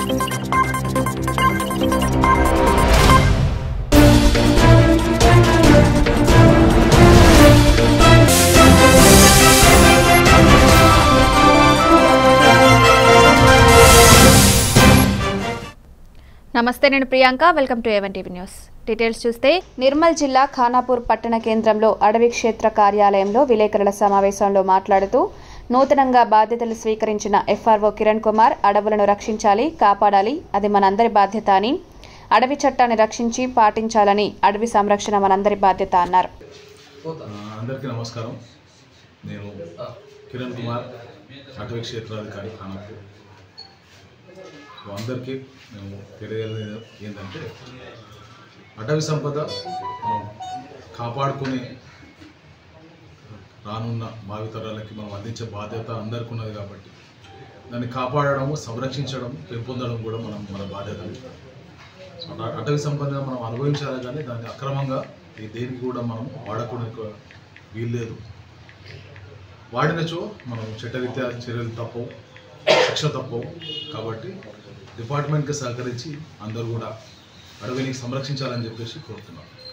నమస్తే నేను Priyanka welcome to A one TV news details చూస్తే నిర్మల్ జిల్లా ఖానాపూర్ పట్టణ కేంద్రంలో అడవి క్షేత్ర కార్యాలయంలో విలేకరుల సమావేశంలో మాట్లాడుతూ నూతనంగా బాధ్యతలు స్వీకరించిన ఎఫ్ఆర్ఓ కిరణ్ కుమార్ అడవులను రక్షించాలి కాపాడాలి అది మనందరి బాధ్యత అని అడవి చట్టాన్ని రక్షించి పాటించాలని అడవి సంరక్షణ మనందరి బాధ్యత అన్నారు ఆ, అందరికీ నమస్కారం నేను కిరణ్ కుమార్ అటవీ క్షేత్రాధికారి ఖానాపూర్ సో అందరికీ మేము తెలియజేది ఏంటంటే అటవీ సంపద మనం కాపాడుకునే రానున్న భావితరాలకి మనం అందించే బాధ్యత అందరికీ ఉన్నది కాబట్టి దాన్ని కాపాడడము సంరక్షించడం పెంపొందడం కూడా మనం మన బాధ్యత సో అట- అటవీ సంపద మనం అనుభవించాలి కానీ దాన్ని అక్రమంగా ఈ దేనికి కూడా మనం వాడకుండా వీల్లేదు వాడినచో మనం చట్టరీత్యా చర్యలు తప్పవు శిక్ష తప్పవు కాబట్టి డిపార్ట్మెంట్కి సహకరించి అందరూ కూడా అడవిని సంరక్షించాలని చెప్పేసి కోరుతున్నాను